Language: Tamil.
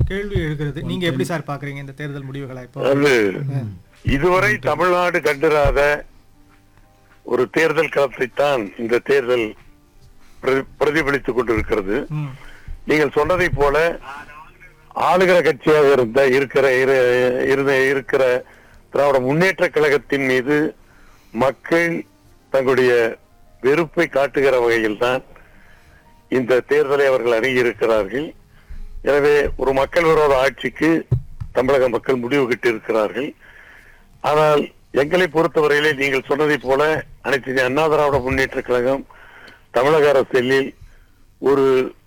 கேள்வி எழுகிறது நீங்க எப்படி சார் பாக்குறீங்க இந்த தேர்தல் முடிவுகளை இப்போ அது இதுவரை தமிழ்நாடு கண்டிராத ஒரு தேர்தல் களத்தைத்தான் இந்த தேர்தல் பிரதி- பிரதிபலித்துக் கொண்டிருக்கிறது ம், நீங்கள் சொன்னதை போல ஆளுகிற கட்சியாக இருந்த இருக்கிற இரு- இருந்த இருக்கிற திராவிட முன்னேற்ற கழகத்தின் மீது மக்கள் தங்களுடைய வெறுப்பை காட்டுகிற வகையில் தான் இந்த தேர்தலை அவர்கள் அணுகியிருக்கிறார்கள் எனவே ஒரு மக்கள் விரோத ஆட்சிக்கு தமிழக மக்கள் முடிவு கட்டியிருக்கிறார்கள் ஆனால் எங்களை பொறுத்தவரையிலே நீங்கள் சொன்னதை போல அனைத்து இந்திய அண்ணா திராவிட முன்னேற்ற கழகம் தமிழக அரசியலில் ஒரு